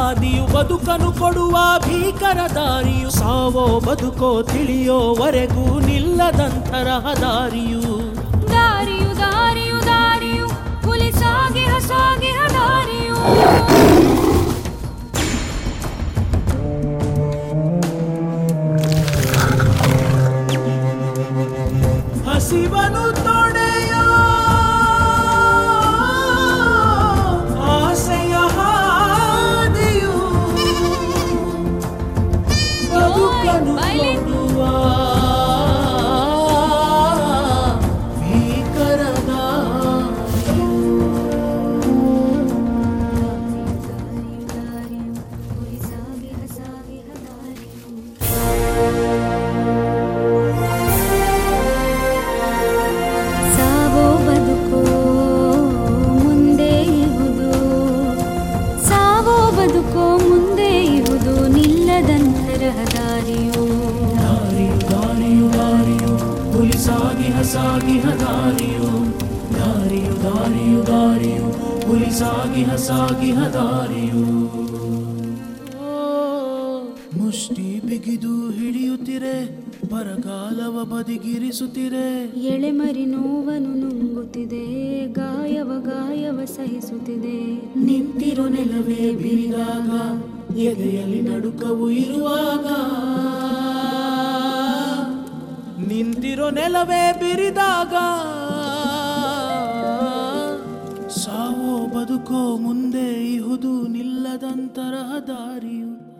ಹಾದಿಯು ಬದುಕನು ಕೊಡುವ ಭೀಕರ ದಾರಿಯು ಸಾವೋ ಬದುಕೋ ತಿಳಿಯೋವರೆಗೂ ನಿಲ್ಲದಂತರ ದಾರಿಯು ದಾರಿಯು ದಾರಿಯು ದಾರಿಯು ಹುಲಿ ಸಾಗಿಹ ಸಾಗಿಹ ದಾರಿಯು ಹಸಿವನು ತೊಡೆಯೋ ಆಸೆಯ ಹಾದಿಯು ಬದುಕನು ಕೊಡುವ ಭೀಕರ ದಾರಿಯು. ಹುಲಿ ಸಾಗಿಹ ಸಾಗಿಹ ದಾರಿಯು ಸಾವೋ ಬದುಕೋ ಮುಂದೆ ಇಹುದು ಸಾವೋ ಬದುಕೋ ಮುಂದೆ ಇಹುದು ನಿಲ್ಲದಂತರ ದಾರಿಯು ದಾರಿಯು ದಾರಿಯು ದಾರಿಯು ಹುಲಿ ಸಾಗಿಹ ಸಾಗಿಹ ದಾರಿಯು ದಾರಿಯು ದಾರಿಯು ದಾರಿಯು ಹುಲಿ ಸಾಗಿಹ ಸಾಗಿಹ ದಾರಿಯು ಮುಷ್ಟಿ ಬಿಗಿದು ಹಿಡಿಯುತ್ತಿರೆ ಬರಗಾಲವ ಬದಿಗಿರಿಸುತ್ತಿರೆ ಎಳೆಮರಿ ನೋವನು ನುಂಗುತ್ತಿದೆ ಗಾಯವ ಗಾಯವ ಸಹಿಸುತ್ತಿದೆ ನಿಂತಿರೋ ನೆಲವೇ ಬಿರಿದಾಗ ಎದೆಯಲ್ಲಿ ನಡುಕವು ಇರುವಾಗ ನಿಂತಿರೋ ನೆಲವೇ ಬಿರಿದಾಗ ಸಾವೋ ಬದುಕೋ ಮುಂದೆ ಇಹುದು ನಿಲ್ಲದಂತರ ದಾರಿಯು